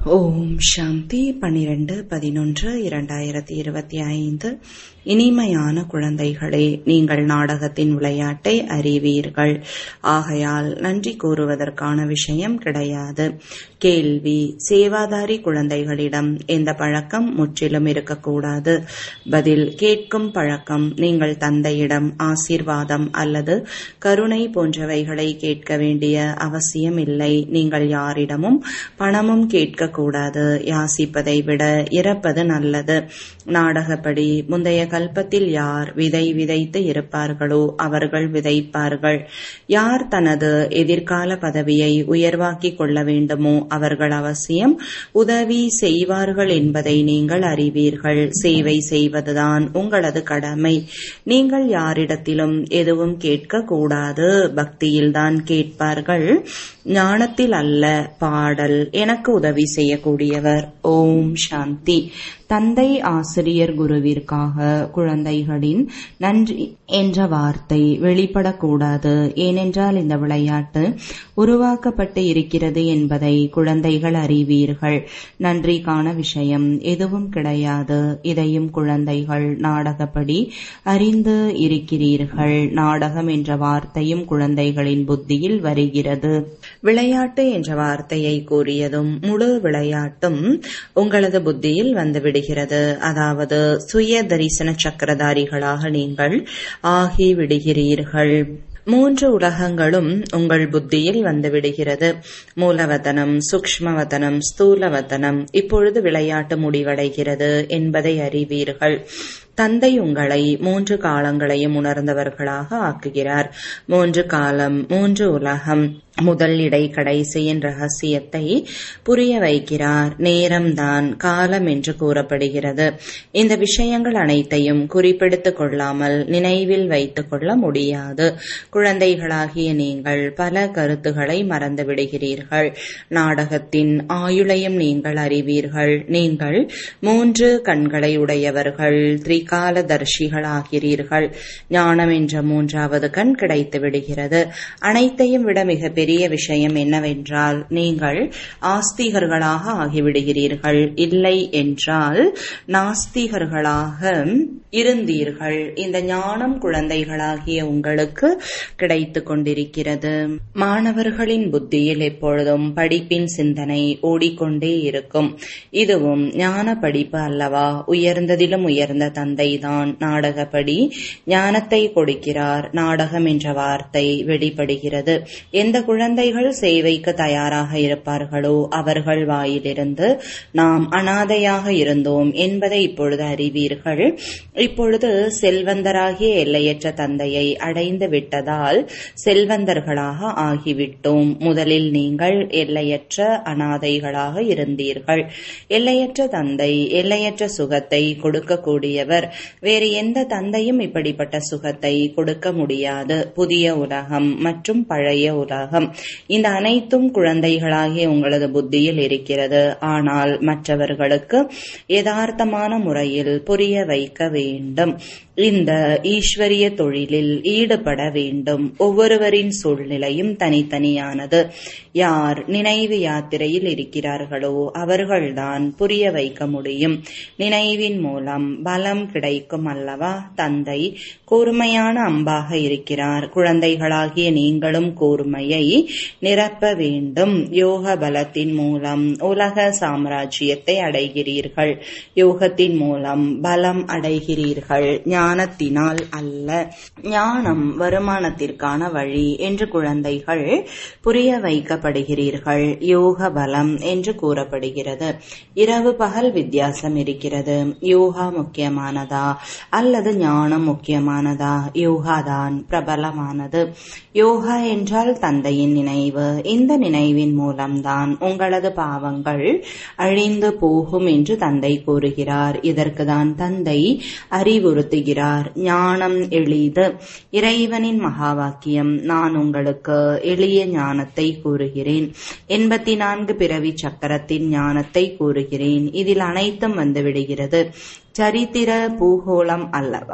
ஓம் சாந்தி பனிரெண்டு பதினொன்று இரண்டாயிரத்தி இருபத்தி ஐந்து இனிமையான குழந்தைகளே நீங்கள் நாடகத்தின் விளையாட்டை அறிவீர்கள் ஆகையால் நன்றி கூறுவதற்கான விஷயம் கிடையாது கேள்வி சேவாதாரி குழந்தைகளிடம் எந்த பழக்கம் முற்றிலும் இருக்கக்கூடாது பதில் கேட்கும் பழக்கம் நீங்கள் தந்தையிடம் ஆசீர்வாதம் அல்லது கருணை போன்றவைகளை கேட்க வேண்டிய அவசியம் இல்லை நீங்கள் யாரிடமும் பணமும் கேட்கக்கூடாது யாசிப்பதை விட இறப்பது நல்லது நாடகப்படி முந்தைய கல்பத்தில் யார் விதை விதைத்து இருப்பார்களோ அவர்கள் விதைப்பார்கள் யார் தனது எதிர்கால பதவியை உயர்வாக்கிக் கொள்ள வேண்டுமோ அவர்கள் அவசியம் உதவி செய்வார்கள் என்பதை நீங்கள் அறிவீர்கள் சேவை செய்வதுதான் உங்களது கடமை நீங்கள் யாரிடத்திலும் எதுவும் கேட்க கூடாது பக்தியில்தான் கேட்பார்கள் ஞானத்தில் அல்ல பாடல் எனக்கு உதவி செய்யக்கூடியவர் ஓம் சாந்தி தந்தை ஆசிரியர் குருவிற்காக குழந்தைகளின் நன்றி என்ற வார்த்தை வெளிப்படக்கூடாது ஏனென்றால் இந்த விளையாட்டு உருவாக்கப்பட்டு இருக்கிறது என்பதை குழந்தைகள் அறிவீர்கள் நன்றிக்கான விஷயம் எதுவும் கிடையாது இதையும் குழந்தைகள் நாடகப்படி அறிந்து இருக்கிறீர்கள் நாடகம் என்ற வார்த்தையும் குழந்தைகளின் புத்தியில் வருகிறது விளையாட்டு என்ற வார்த்தையை கூறியதும் முழு விளையாட்டும் உங்களது புத்தியில் வந்துவிடுகிறது அதாவது சுய தரிசன சக்கரதாரிகளாக நீங்கள் ஆகிவிடுகிறீர்கள் மூன்று உலகங்களும் உங்கள் புத்தியில் வந்துவிடுகிறது மூலவதனம் சூக்மவதனம் ஸ்தூலவதனம் இப்பொழுது விளையாட்டு முடிவடைகிறது என்பதை அறிவீர்கள் தந்தை உங்களை மூன்று காலங்களையும் உணர்ந்தவர்களாக ஆக்குகிறார் மூன்று காலம் மூன்று உலகம் முதல் இடை கடைசியின் ரகசியத்தை புரிய வைக்கிறார் நேரம்தான் காலம் என்று கூறப்படுகிறது இந்த விஷயங்கள் அனைத்தையும் குறிப்பெடுத்துக் கொள்ளாமல் நினைவில் வைத்துக் கொள்ள முடியாது குழந்தைகளாகிய நீங்கள் பல கருத்துக்களை மறந்து விடுகிறீர்கள் நாடகத்தின் ஆயுளையும் நீங்கள் அறிவீர்கள் நீங்கள் மூன்று கண்களை உடையவர்கள் திரிகால தர்ஷிகளாகிறீர்கள் ஞானம் என்ற மூன்றாவது கண் கிடைத்து விடுகிறது அனைத்தையும் விட மிக பெரிய விஷயம் என்னவென்றால் நீங்கள் ஆஸ்திகர்களாக ஆகிவிடுகிறீர்கள் இல்லை என்றால் நாஸ்திகர்களாக இருந்தீர்கள் இந்த ஞானம் குழந்தைகளாகிய உங்களுக்கு கிடைத்து கொண்டிருக்கிறது மாணவர்களின் புத்தியில் எப்பொழுதும் படிப்பின் சிந்தனை ஓடிக்கொண்டே இருக்கும் இதுவும் ஞான படிப்பு அல்லவா உயர்ந்ததிலும் உயர்ந்த தந்தைதான் நாடகப்படி ஞானத்தை கொடுக்கிறார் நாடகம் என்ற வார்த்தை வெளிப்படுகிறது எந்த குழந்தைகள் சேவைக்கு தயாராக இருப்பார்களோ அவர்கள் வாயிலிருந்து நாம் அனாதையாக இருந்தோம் என்பதை இப்பொழுது அறிவீர்கள் இப்பொழுது செல்வந்தராகிய எல்லையற்ற தந்தையை அடைந்து விட்டதால் செல்வந்தர்களாக ஆகிவிட்டோம் முதலில் நீங்கள் எல்லையற்ற அனாதைகளாக இருந்தீர்கள் எல்லையற்ற தந்தை எல்லையற்ற சுகத்தை கொடுக்கக்கூடியவர் வேறு எந்த தந்தையும் இப்படிப்பட்ட சுகத்தை கொடுக்க முடியாது புதிய உலகம் மற்றும் பழைய உலகம் இந்த அனைத்தும் குழந்தைகளாகிய உங்களது புத்தியில் இருக்கிறது ஆனால் மற்றவர்களுக்கு யதார்த்தமான முறையில் புரிய வைக்க வேண்டும் இந்த ஈஸ்வரிய தொழிலில் ஈடுபட வேண்டும் ஒவ்வொருவரின் சூழ்நிலையும் தனித்தனியானது யார் நினைவு யாத்திரையில் இருக்கிறார்களோ அவர்கள்தான் புரிய வைக்க முடியும் நினைவின் மூலம் பலம் கிடைக்கும் அல்லவா தந்தை கூர்மையான அம்பாக இருக்கிறார் குழந்தைகளாகிய நீங்களும் கூர்மையை நிரப்ப வேண்டும் யோக பலத்தின் மூலம் உலக சாம்ராஜ்யத்தை அடைகிறீர்கள் யோகத்தின் மூலம் பலம் அடைகிறீர்கள் ஞானத்தினால் அல்ல ஞானம் வருமானத்திற்கான வழி என்று குழந்தைகள் புரிய வைக்கப்படுகிறீர்கள் யோக பலம் என்று கூறப்படுகிறது இரவு பகல் வித்தியாசம் இருக்கிறது யோகா முக்கியமானதா அல்லது ஞானம் முக்கியமானதா யோகாதான் பிரபலமானது யோகா என்றால் தந்தையின் நினைவு இந்த நினைவின் மூலம்தான் உங்களது பாவங்கள் அழிந்து போகும் என்று தந்தை கூறுகிறார் இதற்குதான் தந்தை அறிவுறுத்துகிறார் ஞானம் எளிது இறைவனின் மகா வாக்கியம் நான் உங்களுக்கு எளிய ஞானத்தை கூறுகிறேன் எண்பத்தி நான்கு பிறவி சக்கரத்தின் ஞானத்தை கூறுகிறேன் இதில் அனைத்தும் வந்துவிடுகிறது சரித்திர பூகோளம் அல்லவா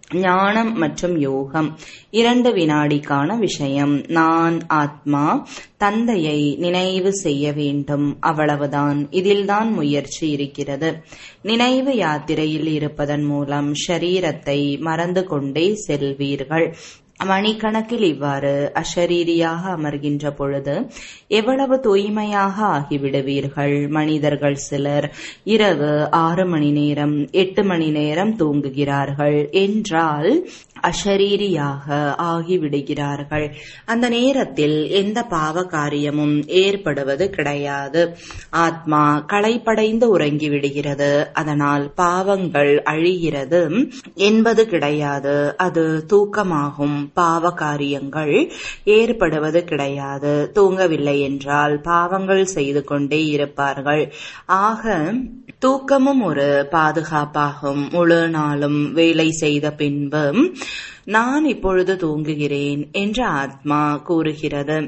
ஞானம் மற்றும் யோகம் இரண்டு வினாடிக்கான விஷயம் நான் ஆத்மா தந்தையை நினைவு செய்ய வேண்டும் அவ்வளவுதான் இதில்தான் முயற்சி இருக்கிறது நினைவு யாத்திரையில் இருப்பதன் மூலம் ஷரீரத்தை மறந்து கொண்டே செல்வீர்கள் மணிக்கணக்கில் இவ்வாறு அஷரீரியாக அமர்கின்ற பொழுது எவ்வளவு தூய்மையாக ஆகிவிடுவீர்கள் மனிதர்கள் சிலர் இரவு ஆறு மணி நேரம் எட்டு மணி நேரம் தூங்குகிறார்கள் என்றால் அஷரீரியாக ஆகிவிடுகிறார்கள் அந்த நேரத்தில் எந்த பாவ காரியமும் ஏற்படுவது கிடையாது ஆத்மா களைப்படைந்து உறங்கிவிடுகிறது அதனால் பாவங்கள் அழிகிறது என்பது கிடையாது அது தூக்கமாகும் பாவ காரியங்கள் ஏற்படுவது கிடையாது தூங்கவில்லை என்றால் பாவங்கள் செய்து கொண்டே இருப்பார்கள் ஆக தூக்கமும் ஒரு பாதுகாப்பாகும் முழு நாளும் வேலை செய்த பின்பு நான் இப்பொழுது தூங்குகிறேன் என்று ஆத்மா கூறுகிறது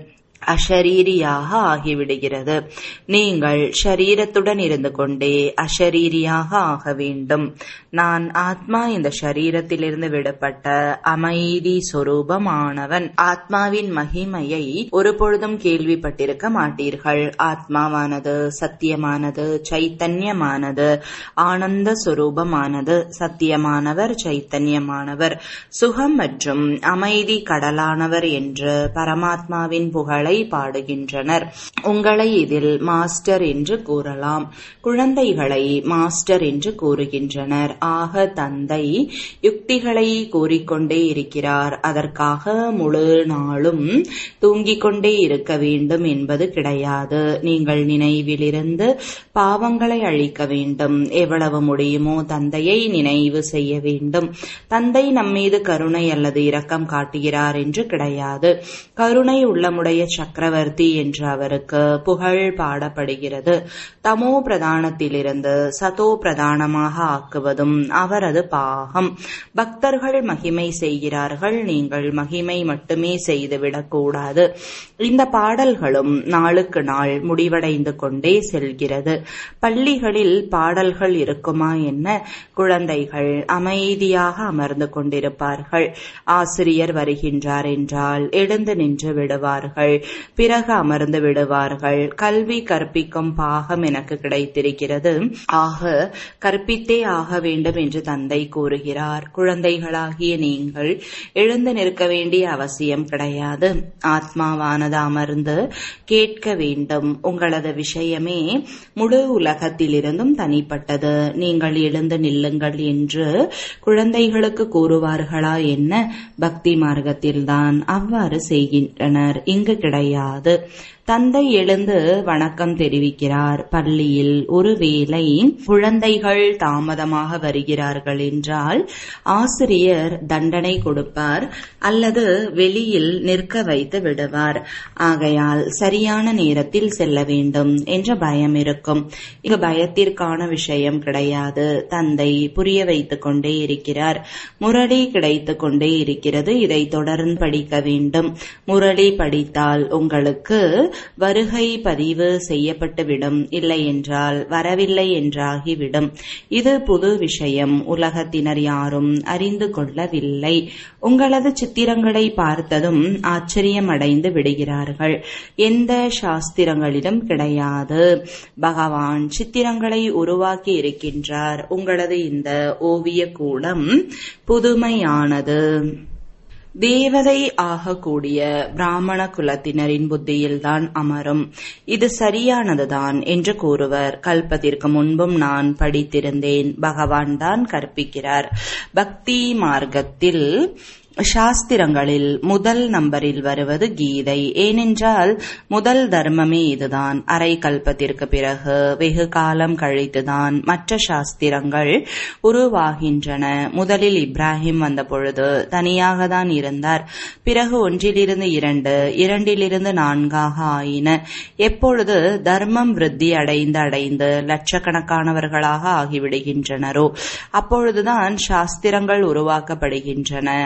அஷரீரியாக ஆகிவிடுகிறது நீங்கள் ஷரீரத்துடன் இருந்து கொண்டே அஷரீரியாக ஆக வேண்டும் நான் ஆத்மா இந்த ஷரீரத்திலிருந்து விடப்பட்ட அமைதி சொரூபமானவன் ஆத்மாவின் மகிமையை ஒரு பொழுதும் கேள்விப்பட்டிருக்க மாட்டீர்கள் ஆத்மாவானது சத்தியமானது சைத்தன்யமானது ஆனந்த சொரூபமானது சத்தியமானவர் சைத்தன்யமானவர் சுகம் மற்றும் அமைதி கடலானவர் என்று பரமாத்மாவின் புகழை பாடுகின்றனர் உங்களை இதில் மாஸ்டர் என்று கூறலாம் குழந்தைகளை மாஸ்டர் என்று கூறுகின்றனர் ஆக தந்தை யுக்திகளை கூறிக்கொண்டே இருக்கிறார் அதற்காக முழு நாளும் தூங்கிக் கொண்டே இருக்க வேண்டும் என்பது கிடையாது நீங்கள் நினைவிலிருந்து பாவங்களை அழிக்க வேண்டும் எவ்வளவு முடியுமோ தந்தையை நினைவு செய்ய வேண்டும் தந்தை நம்மீது கருணை அல்லது இரக்கம் காட்டுகிறார் என்று கிடையாது கருணை உள்ளமுடைய சக்கரவர்த்தி என்று அவருக்கு புகழ் பாடப்படுகிறது தமோ பிரதானத்திலிருந்து சதோ பிரதானமாக ஆக்குவதும் அவரது பாகம் பக்தர்கள் மகிமை செய்கிறார்கள் நீங்கள் மகிமை மட்டுமே செய்துவிடக் கூடாது இந்த பாடல்களும் நாளுக்கு நாள் முடிவடைந்து கொண்டே செல்கிறது பள்ளிகளில் பாடல்கள் இருக்குமா என்ன குழந்தைகள் அமைதியாக அமர்ந்து கொண்டிருப்பார்கள் ஆசிரியர் வருகின்றார் என்றால் எழுந்து நின்று விடுவார்கள் பிறகு அமர்ந்து விடுவார்கள் கல்வி கற்பிக்கும் பாகம் எனக்கு கிடைத்திருக்கிறது ஆக கற்பித்தே ஆக வேண்டும் என்று தந்தை கூறுகிறார் குழந்தைகளாகிய நீங்கள் எழுந்து நிற்க வேண்டிய அவசியம் கிடையாது ஆத்மாவானது அமர்ந்து கேட்க வேண்டும் உங்களது விஷயமே முழு உலகத்திலிருந்தும் தனிப்பட்டது நீங்கள் எழுந்து நில்லுங்கள் என்று குழந்தைகளுக்கு கூறுவார்களா என்ன பக்தி மார்க்கத்தில்தான் அவ்வாறு செய்கின்றனர் இங்கு கிடையாது தந்தை எழுந்து வணக்கம் தெரிவிக்கிறார் பள்ளியில் ஒருவேளை குழந்தைகள் தாமதமாக வருகிறார்கள் என்றால் ஆசிரியர் தண்டனை கொடுப்பார் அல்லது வெளியில் நிற்க வைத்து விடுவார் ஆகையால் சரியான நேரத்தில் செல்ல வேண்டும் என்ற பயம் இருக்கும் இங்கு பயத்திற்கான விஷயம் கிடையாது தந்தை புரிய வைத்துக் கொண்டே இருக்கிறார் முரளி கிடைத்துக் கொண்டே இருக்கிறது இதை தொடர்ந்து படிக்க வேண்டும் முரளி படித்தால் உங்களுக்கு வருகை பதிவு செய்யப்பட்டுவிடும் இல்லை என்றால் வரவில்லை என்றாகிவிடும் இது புது விஷயம் உலகத்தினர் யாரும் அறிந்து கொள்ளவில்லை உங்களது சித்திரங்களை பார்த்ததும் ஆச்சரியமடைந்து விடுகிறார்கள் எந்த சாஸ்திரங்களிலும் கிடையாது பகவான் சித்திரங்களை உருவாக்கி இருக்கின்றார் உங்களது இந்த ஓவிய கூடம் புதுமையானது தேவதை ஆகக்கூடிய பிராமண குலத்தினரின் புத்தியில்தான் அமரும் இது சரியானதுதான் என்று கூறுவர் கல்பத்திற்கு முன்பும் நான் படித்திருந்தேன் பகவான் தான் கற்பிக்கிறார் பக்தி மார்க்கத்தில் சாஸ்திரங்களில் முதல் நம்பரில் வருவது கீதை ஏனென்றால் முதல் தர்மமே இதுதான் அரை கல்பத்திற்கு பிறகு வெகு காலம் கழித்துதான் மற்ற சாஸ்திரங்கள் உருவாகின்றன முதலில் இப்ராஹிம் வந்த பொழுது தனியாக தான் இருந்தார் பிறகு ஒன்றிலிருந்து இரண்டு இரண்டிலிருந்து நான்காக ஆயின எப்பொழுது தர்மம் விருத்தி அடைந்து அடைந்து லட்சக்கணக்கானவர்களாக ஆகிவிடுகின்றனரோ அப்பொழுதுதான் சாஸ்திரங்கள் உருவாக்கப்படுகின்றன அவர்கள்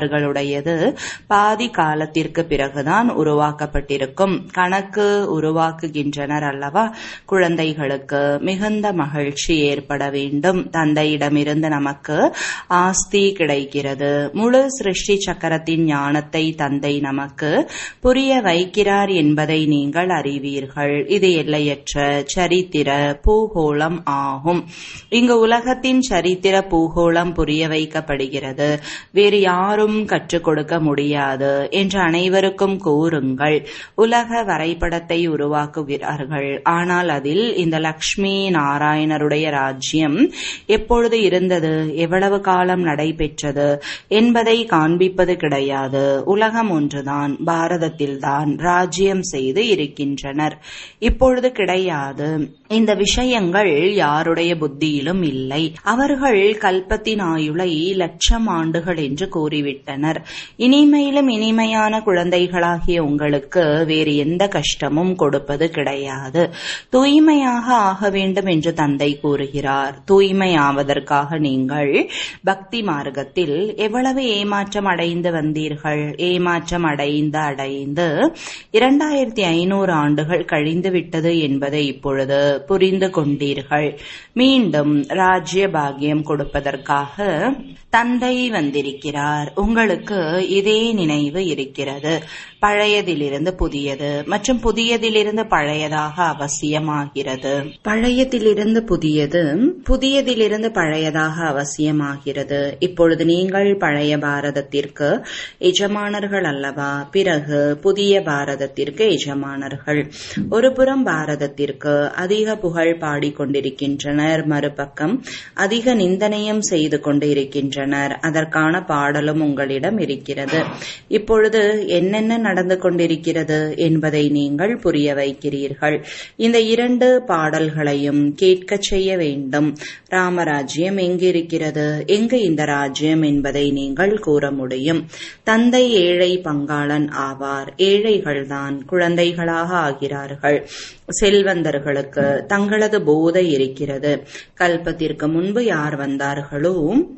அவர்களுடையது பாதி காலத்திற்கு பிறகுதான் உருவாக்கப்பட்டிருக்கும் கணக்கு உருவாக்குகின்றனர் அல்லவா குழந்தைகளுக்கு மிகுந்த மகிழ்ச்சி ஏற்பட வேண்டும் தந்தையிடமிருந்து நமக்கு ஆஸ்தி கிடைக்கிறது முழு சிருஷ்டி சக்கரத்தின் ஞானத்தை தந்தை நமக்கு புரிய வைக்கிறார் என்பதை நீங்கள் அறிவீர்கள் இது எல்லையற்ற சரித்திர பூகோளம் ஆகும் இங்கு உலகத்தின் சரித்திர பூகோளம் புரிய வைக்கப்படுகிறது வேறு யாரும் கற்றுக் கொடுக்க முடியாது என்று அனைவருக்கும் கூறுங்கள் உலக வரைபடத்தை உருவாக்குகிறார்கள் ஆனால் அதில் இந்த லக்ஷ்மி நாராயணருடைய ராஜ்யம் எப்பொழுது இருந்தது எவ்வளவு காலம் நடைபெற்றது என்பதை காண்பிப்பது கிடையாது உலகம் ஒன்றுதான் பாரதத்தில்தான் ராஜ்யம் செய்து இருக்கின்றனர் இப்பொழுது கிடையாது இந்த விஷயங்கள் யாருடைய புத்தியிலும் இல்லை அவர்கள் கல்பத்தின் ஆயுளை லட்சம் ஆண்டுகள் என்று கூறிவிட்டனர் இனிமையிலும் இனிமையான குழந்தைகளாகிய உங்களுக்கு வேறு எந்த கஷ்டமும் கொடுப்பது கிடையாது தூய்மையாக ஆக வேண்டும் என்று தந்தை கூறுகிறார் தூய்மையாவதற்காக நீங்கள் பக்தி மார்க்கத்தில் எவ்வளவு ஏமாற்றம் அடைந்து வந்தீர்கள் ஏமாற்றம் அடைந்து அடைந்து இரண்டாயிரத்தி ஐநூறு ஆண்டுகள் கழிந்து விட்டது என்பதை இப்பொழுது புரிந்து கொண்டீர்கள் மீண்டும் ராஜ்ய பாகியம் கொடுப்பதற்காக தந்தை வந்திருக்கிறார் உங்களுக்கு இதே நினைவு இருக்கிறது பழையதிலிருந்து புதியது மற்றும் புதியதிலிருந்து பழையதாக அவசியமாகிறது பழையதிலிருந்து புதியது புதியதிலிருந்து பழையதாக அவசியமாகிறது இப்பொழுது நீங்கள் பழைய பாரதத்திற்கு எஜமானர்கள் அல்லவா பிறகு புதிய பாரதத்திற்கு எஜமானர்கள் ஒரு புறம் பாரதத்திற்கு அதிக புகழ் பாடிக்கொண்டிருக்கின்றனர் மறுபக்கம் அதிக நிந்தனையும் செய்து கொண்டிருக்கின்றனர் அதற்கான பாடலும் உங்களிடம் இருக்கிறது இப்பொழுது என்னென்ன நடந்து கொண்டிருக்கிறது என்பதை நீங்கள் புரிய வைக்கிறீர்கள் இந்த இரண்டு பாடல்களையும் கேட்க செய்ய வேண்டும் ராமராஜ்யம் எங்கு இருக்கிறது எங்கு இந்த ராஜ்யம் என்பதை நீங்கள் கூற முடியும் தந்தை ஏழை பங்காளன் ஆவார் ஏழைகள்தான் குழந்தைகளாக ஆகிறார்கள் செல்வந்தர்களுக்கு தங்களது போதை இருக்கிறது கல்பத்திற்கு முன்பு யார் வந்தார்களோ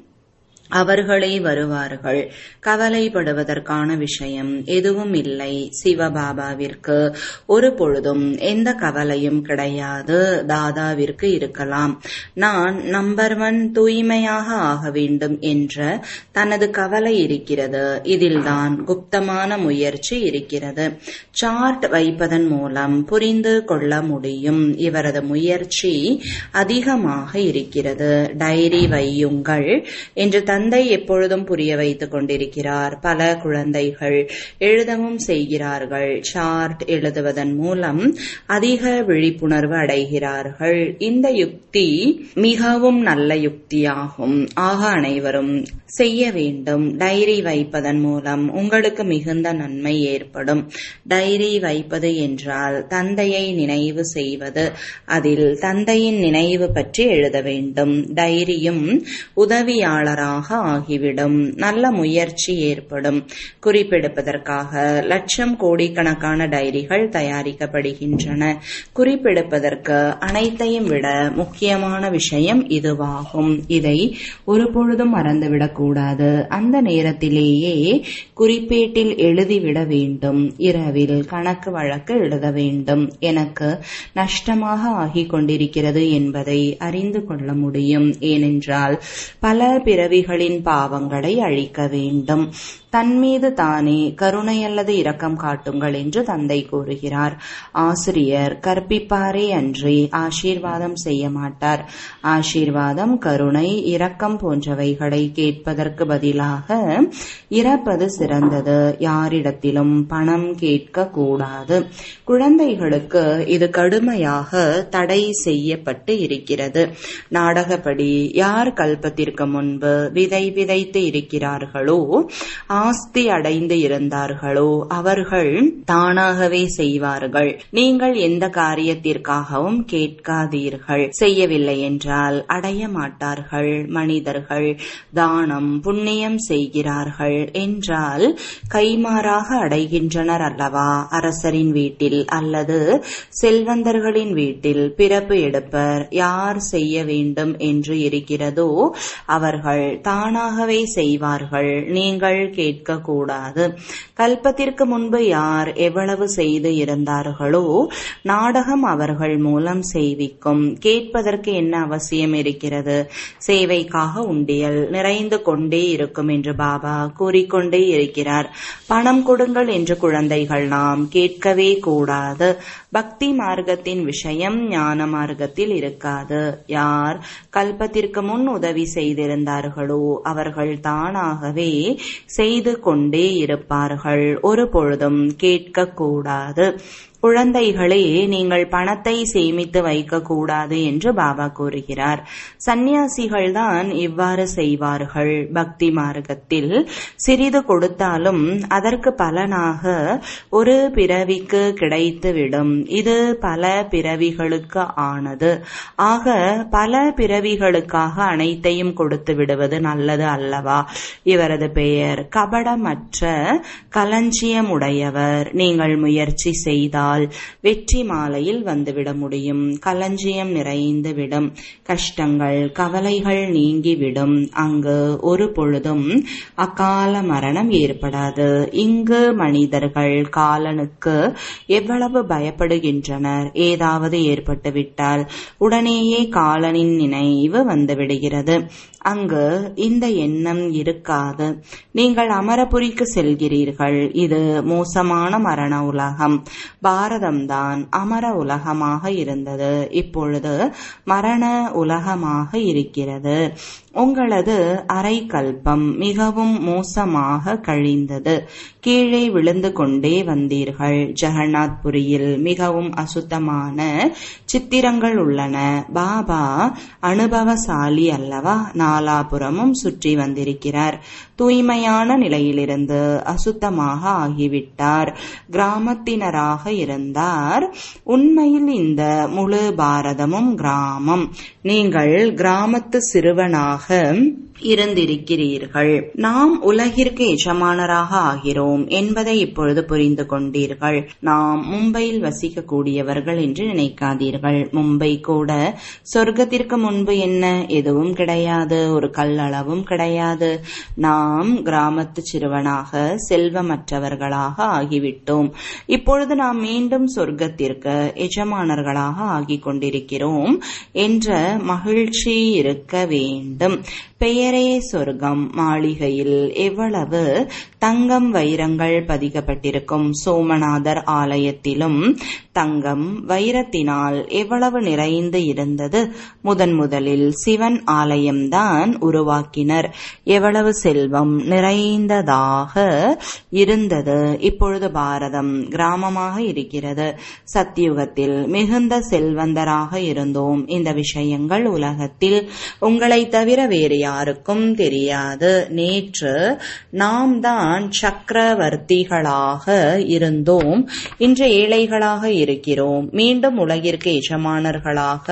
அவர்களே வருவார்கள் கவலைப்படுவதற்கான விஷயம் எதுவும் இல்லை சிவபாபாவிற்கு ஒரு பொழுதும் எந்த கவலையும் கிடையாது தாதாவிற்கு இருக்கலாம் நான் நம்பர் ஒன் தூய்மையாக ஆக வேண்டும் என்ற தனது கவலை இருக்கிறது இதில்தான் குப்தமான முயற்சி இருக்கிறது சார்ட் வைப்பதன் மூலம் புரிந்து கொள்ள முடியும் இவரது முயற்சி அதிகமாக இருக்கிறது டைரி வையுங்கள் என்று தந்தை எப்பொழுதும் புரிய வைத்துக் கொண்டிருக்கிறார் பல குழந்தைகள் எழுதவும் செய்கிறார்கள் சார்ட் எழுதுவதன் மூலம் அதிக விழிப்புணர்வு அடைகிறார்கள் இந்த யுக்தி மிகவும் நல்ல யுக்தியாகும் ஆக அனைவரும் செய்ய வேண்டும் டைரி வைப்பதன் மூலம் உங்களுக்கு மிகுந்த நன்மை ஏற்படும் டைரி வைப்பது என்றால் தந்தையை நினைவு செய்வது அதில் தந்தையின் நினைவு பற்றி எழுத வேண்டும் டைரியும் உதவியாளராக ஆகிவிடும் நல்ல முயற்சி ஏற்படும் குறிப்பெடுப்பதற்காக லட்சம் கோடிக்கணக்கான டைரிகள் தயாரிக்கப்படுகின்றன குறிப்பெடுப்பதற்கு அனைத்தையும் விட முக்கியமான விஷயம் இதுவாகும் இதை ஒரு பொழுதும் மறந்துவிடக்கூடாது அந்த நேரத்திலேயே குறிப்பேட்டில் எழுதிவிட வேண்டும் இரவில் கணக்கு வழக்கு எழுத வேண்டும் எனக்கு நஷ்டமாக ஆகிக் கொண்டிருக்கிறது என்பதை அறிந்து கொள்ள முடியும் ஏனென்றால் பல பிறவிகளின் பாவங்களை அழிக்க வேண்டும் தன்மீது தானே கருணை அல்லது இரக்கம் காட்டுங்கள் என்று தந்தை கூறுகிறார் ஆசிரியர் கற்பிப்பாரே அன்றி ஆசீர்வாதம் செய்ய மாட்டார் ஆசீர்வாதம் கருணை இரக்கம் போன்றவைகளை கேட்பதற்கு பதிலாக இறப்பது சிறந்தது யாரிடத்திலும் பணம் கேட்க கூடாது குழந்தைகளுக்கு இது கடுமையாக தடை செய்யப்பட்டு இருக்கிறது நாடகப்படி யார் கல்பத்திற்கு முன்பு விதை விதைத்து இருக்கிறார்களோ ஆஸ்தி அடைந்து இருந்தார்களோ அவர்கள் தானாகவே செய்வார்கள் நீங்கள் எந்த காரியத்திற்காகவும் கேட்காதீர்கள் செய்யவில்லை என்றால் அடைய மாட்டார்கள் மனிதர்கள் தானம் புண்ணியம் செய்கிறார்கள் என்றால் கைமாறாக அடைகின்றனர் அல்லவா அரசரின் வீட்டில் அல்லது செல்வந்தர்களின் வீட்டில் பிறப்பு எடுப்பர் யார் செய்ய வேண்டும் என்று இருக்கிறதோ அவர்கள் தானாகவே செய்வார்கள் நீங்கள் கேட்க கேட்கக்கூடாது கல்பத்திற்கு முன்பு யார் எவ்வளவு செய்து இருந்தார்களோ நாடகம் அவர்கள் மூலம் செய்விக்கும் கேட்பதற்கு என்ன அவசியம் இருக்கிறது சேவைக்காக உண்டியல் நிறைந்து கொண்டே இருக்கும் என்று பாபா கூறிக்கொண்டே இருக்கிறார் பணம் கொடுங்கள் என்று குழந்தைகள் நாம் கேட்கவே கூடாது பக்தி மார்க்கத்தின் விஷயம் ஞான மார்க்கத்தில் இருக்காது யார் கல்பத்திற்கு முன் உதவி செய்திருந்தார்களோ அவர்கள் தானாகவே செய்து கொண்டே இருப்பார்கள் ஒரு பொழுதும் கேட்கக்கூடாது குழந்தைகளே நீங்கள் பணத்தை சேமித்து வைக்க கூடாது என்று பாபா கூறுகிறார் சந்நியாசிகள் தான் இவ்வாறு செய்வார்கள் பக்தி மார்க்கத்தில் சிறிது கொடுத்தாலும் அதற்கு பலனாக ஒரு பிறவிக்கு கிடைத்துவிடும் இது பல பிறவிகளுக்கு ஆனது ஆக பல பிறவிகளுக்காக அனைத்தையும் கொடுத்து விடுவது நல்லது அல்லவா இவரது பெயர் கபடமற்ற களஞ்சியமுடையவர் நீங்கள் முயற்சி செய்தால் வெற்றி மாலையில் வந்துவிட முடியும் களஞ்சியம் நிறைந்துவிடும் கஷ்டங்கள் கவலைகள் நீங்கிவிடும் அங்கு ஒரு பொழுதும் அகால மரணம் ஏற்படாது இங்கு மனிதர்கள் காலனுக்கு எவ்வளவு பயப்படுகின்றனர் ஏதாவது ஏற்பட்டுவிட்டால் உடனேயே காலனின் நினைவு வந்துவிடுகிறது அங்கு இந்த எண்ணம் இருக்காது நீங்கள் அமரபுரிக்கு செல்கிறீர்கள் இது மோசமான மரண உலகம் பாரதம்தான் அமர உலகமாக இருந்தது இப்பொழுது மரண உலகமாக இருக்கிறது உங்களது அரை கல்பம் மிகவும் மோசமாக கழிந்தது கீழே விழுந்து கொண்டே வந்தீர்கள் ஜெகநாத்புரியில் மிகவும் அசுத்தமான சித்திரங்கள் உள்ளன பாபா அனுபவசாலி அல்லவா நாலாபுரமும் சுற்றி வந்திருக்கிறார் தூய்மையான நிலையிலிருந்து அசுத்தமாக ஆகிவிட்டார் கிராமத்தினராக இருந்தார் உண்மையில் இந்த முழு பாரதமும் கிராமம் நீங்கள் கிராமத்து சிறுவனாக இருந்திருக்கிறீர்கள் நாம் உலகிற்கு எஜமானராக ஆகிறோம் என்பதை இப்பொழுது புரிந்து கொண்டீர்கள் நாம் மும்பையில் வசிக்கக்கூடியவர்கள் என்று நினைக்காதீர்கள் மும்பை கூட சொர்க்கத்திற்கு முன்பு என்ன எதுவும் கிடையாது ஒரு கல்லளவும் கிடையாது நாம் கிராமத்து சிறுவனாக செல்வமற்றவர்களாக ஆகிவிட்டோம் இப்பொழுது நாம் மீண்டும் சொர்க்கத்திற்கு எஜமானர்களாக ஆகிக் கொண்டிருக்கிறோம் என்ற மகிழ்ச்சி இருக்க வேண்டும் பெயரே சொர்க்கம் மாளிகையில் எவ்வளவு தங்கம் வைரங்கள் பதிக்கப்பட்டிருக்கும் சோமநாதர் ஆலயத்திலும் தங்கம் வைரத்தினால் எவ்வளவு நிறைந்து இருந்தது முதன் முதலில் சிவன் ஆலயம்தான் உருவாக்கினர் எவ்வளவு செல்வம் நிறைந்ததாக இருந்தது இப்பொழுது பாரதம் கிராமமாக இருக்கிறது சத்தியுகத்தில் மிகுந்த செல்வந்தராக இருந்தோம் இந்த விஷயங்கள் உலகத்தில் உங்களை தவிர வேறு யாருக்கும் தெரியாது நேற்று நாம் தான் சக்கரவர்த்திகளாக இருந்தோம் இன்று ஏழைகளாக இருக்கிறோம் மீண்டும் உலகிற்கு எஜமானர்களாக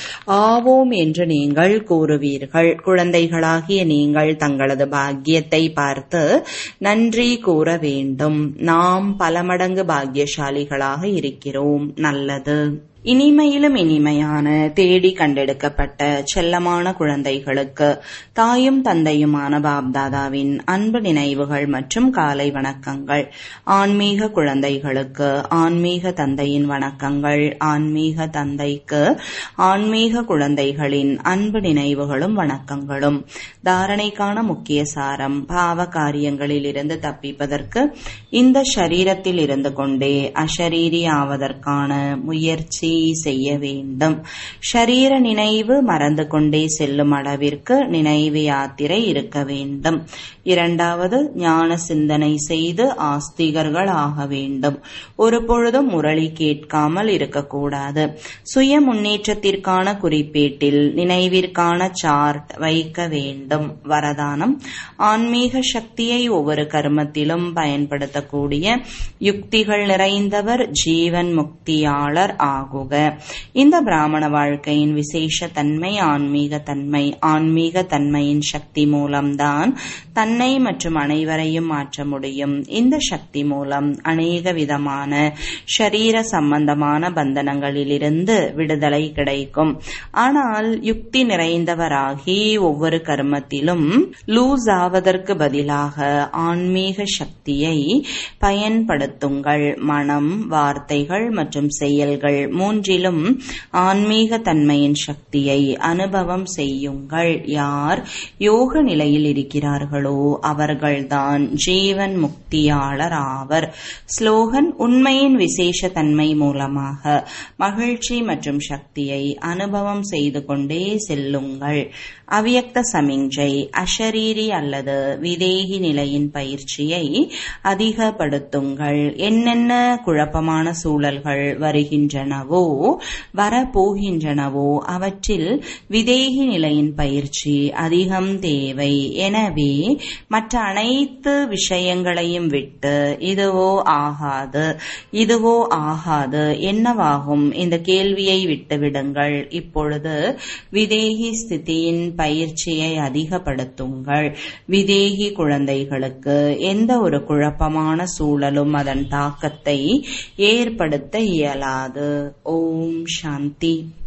ஆவோம் என்று நீங்கள் கூறுவீர்கள் குழந்தைகளாகிய நீங்கள் தங்களது பாக்கியத்தை பார்த்து நன்றி கூற வேண்டும் நாம் பல மடங்கு பாக்கியசாலிகளாக இருக்கிறோம் நல்லது இனிமையிலும் இனிமையான தேடி கண்டெடுக்கப்பட்ட செல்லமான குழந்தைகளுக்கு தாயும் தந்தையுமான பாப்தாதாவின் அன்பு நினைவுகள் மற்றும் காலை வணக்கங்கள் ஆன்மீக குழந்தைகளுக்கு ஆன்மீக தந்தையின் வணக்கங்கள் ஆன்மீக தந்தைக்கு ஆன்மீக குழந்தைகளின் அன்பு நினைவுகளும் வணக்கங்களும் தாரணைக்கான முக்கிய சாரம் பாவ காரியங்களில் இருந்து தப்பிப்பதற்கு இந்த சரீரத்தில் இருந்து கொண்டே அஷரீரி ஆவதற்கான முயற்சி செய்ய வேண்டும் ஷரீர நினைவு மறந்து கொண்டே செல்லும் அளவிற்கு நினைவு யாத்திரை இருக்க வேண்டும் இரண்டாவது ஞான சிந்தனை செய்து ஆஸ்திகர்கள் ஆக வேண்டும் ஒரு பொழுதும் முரளி கேட்காமல் இருக்கக்கூடாது சுய முன்னேற்றத்திற்கான குறிப்பேட்டில் நினைவிற்கான சார்ட் வைக்க வேண்டும் வரதானம் ஆன்மீக சக்தியை ஒவ்வொரு கர்மத்திலும் பயன்படுத்தக்கூடிய யுக்திகள் நிறைந்தவர் ஜீவன் முக்தியாளர் ஆகும் யோக இந்த பிராமண வாழ்க்கையின் விசேஷ தன்மை ஆன்மீக தன்மை ஆன்மீக தன்மையின் சக்தி மூலம்தான் தன்னை மற்றும் அனைவரையும் மாற்ற முடியும் இந்த சக்தி மூலம் அநேக விதமான ஷரீர சம்பந்தமான பந்தனங்களிலிருந்து விடுதலை கிடைக்கும் ஆனால் யுக்தி நிறைந்தவராகி ஒவ்வொரு கர்மத்திலும் லூஸ் ஆவதற்கு பதிலாக ஆன்மீக சக்தியை பயன்படுத்துங்கள் மனம் வார்த்தைகள் மற்றும் செயல்கள் மூன்றிலும் ஆன்மீக தன்மையின் சக்தியை அனுபவம் செய்யுங்கள் யார் யோக நிலையில் இருக்கிறார்களோ அவர்கள்தான் ஜீவன் முக்தியாளர் ஆவர் ஸ்லோகன் உண்மையின் விசேஷ தன்மை மூலமாக மகிழ்ச்சி மற்றும் சக்தியை அனுபவம் செய்து கொண்டே செல்லுங்கள் அவ்யக்த சமிஞ்சை அஷரீரி அல்லது விதேகி நிலையின் பயிற்சியை அதிகப்படுத்துங்கள் என்னென்ன குழப்பமான சூழல்கள் வருகின்றனவோ வரப்போகின்றனவோ அவற்றில் விதேகி நிலையின் பயிற்சி அதிகம் தேவை எனவே மற்ற அனைத்து விஷயங்களையும் விட்டு இதுவோ ஆகாது இதுவோ ஆகாது என்னவாகும் இந்த கேள்வியை விட்டுவிடுங்கள் இப்பொழுது விதேகி ஸ்திதியின் பயிற்சியை அதிகப்படுத்துங்கள் விதேகி குழந்தைகளுக்கு எந்த ஒரு குழப்பமான சூழலும் அதன் தாக்கத்தை ஏற்படுத்த இயலாது ஓம் சாந்தி